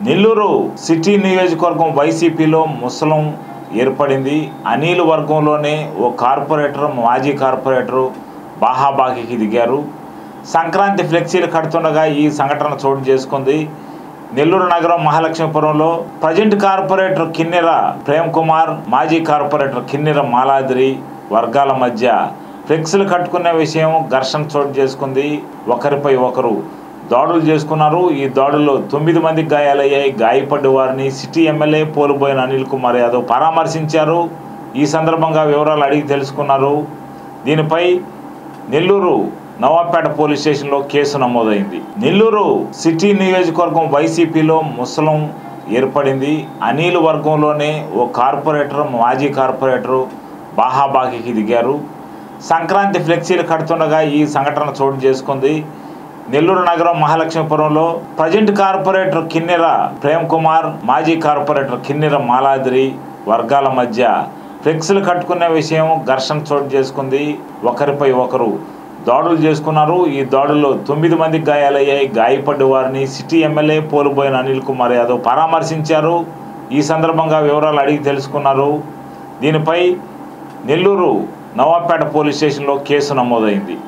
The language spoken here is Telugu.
నెల్లూరు సిటీ నియోజకవర్గం వైసీపీలో ముసలం ఏర్పడింది అనిల్ వర్గంలోనే ఓ కార్పొరేటర్ మాజీ కార్పొరేటరు బాహాబాగికి దిగారు సంక్రాంతి ఫ్లెక్సీలు కడుతుండగా ఈ సంఘటన చోటు చేసుకుంది నెల్లూరు నగరం మహాలక్ష్మీపురంలో ప్రజెంట్ కార్పొరేటర్ కిన్నెర ప్రేమ్ కుమార్ మాజీ కార్పొరేటర్ కిన్నెర మాలాద్రి వర్గాల మధ్య ఫ్లెక్సీలు కట్టుకునే విషయం ఘర్షణ చోటు చేసుకుంది ఒకరిపై ఒకరు దాడులు చేసుకున్నారు ఈ దాడుల్లో తొమ్మిది మంది గాయాలయ్యాయి గాయపడ్డ వారిని సిటీ ఎమ్మెల్యే పోలుబోయిన అనిల్ కుమార్ యాదవ్ పరామర్శించారు ఈ సందర్భంగా వివరాలు అడిగి తెలుసుకున్నారు దీనిపై నెల్లూరు నవాపేట పోలీస్ స్టేషన్లో కేసు నమోదైంది నెల్లూరు సిటీ నియోజకవర్గం వైసీపీలో ముసలం ఏర్పడింది అనిల్ వర్గంలోనే ఓ కార్పొరేటర్ మాజీ కార్పొరేటరు బాహాబాగికి దిగారు సంక్రాంతి ఫ్లెక్సీలు కడుతుండగా ఈ సంఘటన చోటు చేసుకుంది నెల్లూరు నగరం మహాలక్ష్మీపురంలో ప్రజెంట్ కార్పొరేటర్ కిన్నెర ప్రేమ్ కుమార్ మాజీ కార్పొరేటర్ కిన్నెర మాలాద్రి వర్గాల మధ్య ఫ్లెక్సీలు కట్టుకునే విషయం ఘర్షణ చోటు చేసుకుంది ఒకరిపై ఒకరు దాడులు చేసుకున్నారు ఈ దాడుల్లో తొమ్మిది మంది గాయాలయ్యాయి గాయపడ్డ వారిని సిటీ ఎమ్మెల్యే పోలుబోయిన అనిల్ కుమార్ యాదవ్ పరామర్శించారు ఈ సందర్భంగా వివరాలు అడిగి తెలుసుకున్నారు దీనిపై నెల్లూరు నవాపేట పోలీస్ స్టేషన్లో కేసు నమోదైంది